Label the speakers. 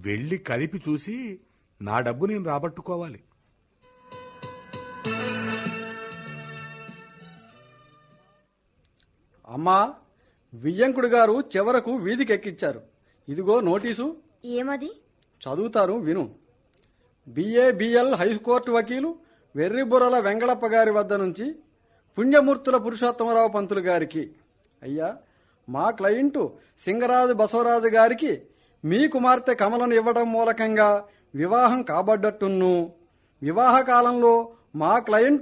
Speaker 1: వెళ్ళి కలిపి చూసి నా డబ్బు నేను రాబట్టుకోవాలి
Speaker 2: అమ్మా వియ్యంకుడు గారు చివరకు వీధికెక్కిచ్చారు ఇదిగో నోటీసు
Speaker 3: ఏమది
Speaker 2: చదువుతారు విను బిఏబిఎల్ హైకోర్టు వకీలు వెర్రిబుర్రల వెంగళప్ప గారి వద్ద నుంచి పుణ్యమూర్తుల పురుషోత్తమరావు పంతులు గారికి అయ్యా మా క్లయింటు సింగరాజు బసవరాజు గారికి మీ కుమార్తె కమలను ఇవ్వడం మూలకంగా వివాహం కాబడ్డట్టును వివాహ కాలంలో మా క్లయింట్